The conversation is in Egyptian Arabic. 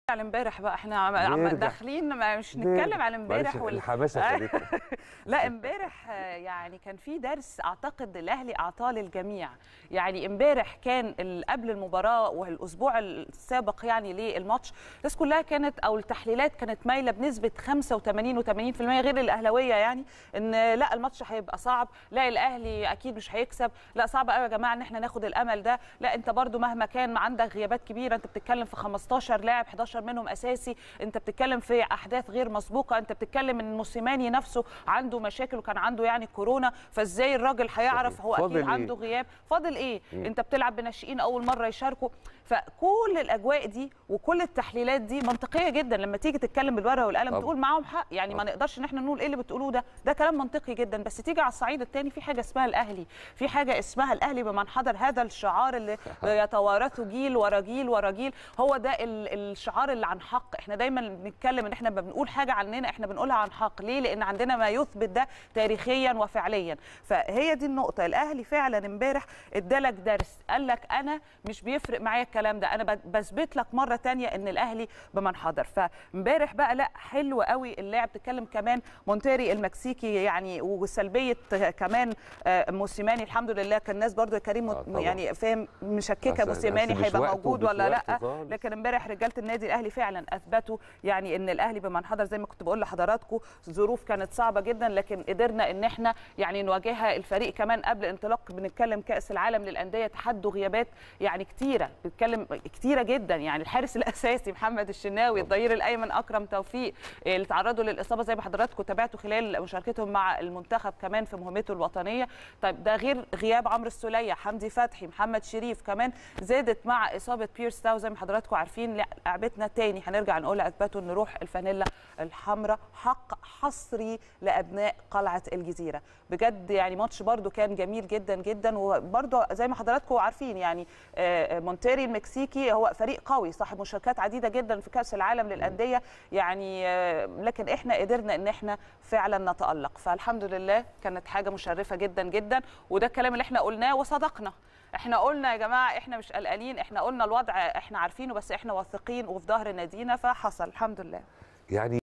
على امبارح بقى احنا عم- عم نرجع. داخلين ما- مش نتكلم على امبارح معلش وال... الحماسه خدتنا لا امبارح آه، يعني كان في درس اعتقد الاهلي اعطاه للجميع يعني امبارح كان ال- قبل المباراه والاسبوع السابق يعني للماتش الناس كلها كانت او التحليلات كانت مايله بنسبه 85 و80% غير الاهلاويه يعني ان لا الماتش هيبقى صعب لا الاهلي اكيد مش هيكسب لا صعب قوي يا جماعه ان احنا ناخد الامل ده لا انت برضو مهما كان عندك غيابات كبيره انت بتتكلم في 15 لاعب 11 منهم اساسي انت بتتكلم في احداث غير مسبوقه انت بتتكلم ان موسيماني نفسه عنده مشاكل وكان عنده يعني كورونا فازاي الراجل هيعرف هو فاضل اكيد إيه؟ عنده غياب فاضل ايه انت بتلعب بناشئين اول مره يشاركوا فكل الاجواء دي وكل التحليلات دي منطقيه جدا لما تيجي تتكلم بالورقه والقلم طبعا. تقول معاهم حق يعني ما نقدرش ان احنا نقول ايه اللي بتقولوه ده ده كلام منطقي جدا بس تيجي على الصعيد الثاني في حاجه اسمها الاهلي في حاجه اسمها الاهلي بمن حضر هذا الشعار اللي يتوارثه جيل ورا جيل ورا جيل هو ده ال- الشعار اللي عن حق احنا دايما بنتكلم ان احنا لما بنقول حاجه عننا احنا بنقولها عن حق ليه لان عندنا ما يثبت ده تاريخيا وفعليا فهي دي النقطه الاهلي فعلا امبارح ادالك درس قال لك انا مش بيفرق معايا الكلام ده انا ب- بثبت لك مره تانية ان الاهلي بمن حضر فامبارح بقى لا حلو قوي اللاعب تتكلم كمان مونتيري المكسيكي يعني وسلبيه كمان آه، موسيماني الحمد لله كان الناس برضو يا كريم آه، طبعاً. يعني فاهم مشككه أصل- موسيماني أصل مش هيبقى وقته موجود ومش ولا لا وقته خالص. لكن امبارح رجاله النادي الاهلي فعلا اثبتوا يعني ان الاهلي بمن حضر زي ما كنت بقول لحضراتكم ظروف كانت صعبه جدا لكن قدرنا ان احنا يعني نواجهها الفريق كمان قبل انطلاق بنتكلم كاس العالم للانديه تحدوا غيابات يعني كتيره بنتكلم كتيره جدا يعني الحارس الاساسي محمد الشناوي الظهير الايمن اكرم توفيق اللي تعرضوا للاصابه زي ما حضراتكم تابعتوا خلال مشاركتهم مع المنتخب كمان في مهمته الوطنيه طيب ده غير غياب عمرو السوليه حمدي فتحي محمد شريف كمان زادت مع اصابه بيرس تاو زي ما حضراتكم عارفين لا، لعبتنا تاني هنرجع نقول اثبتوا ان روح الفانيلا الحمراء حق حصري لابناء قلعه الجزيره بجد يعني ماتش برده كان جميل جدا جدا وبرده زي ما حضراتكم عارفين يعني آه، آه، مونتيري المكسيكي هو فريق قوي صاحب مشاركات عديده جدا في كاس العالم للانديه يعني آه، لكن احنا قدرنا ان احنا فعلا نتالق فالحمد لله كانت حاجه مشرفه جدا جدا وده الكلام اللي احنا قلناه وصدقنا احنا قلنا يا جماعه احنا مش قلقانين احنا قلنا الوضع احنا عارفينه بس احنا واثقين وفي ظهر نادينا فحصل الحمد لله يعني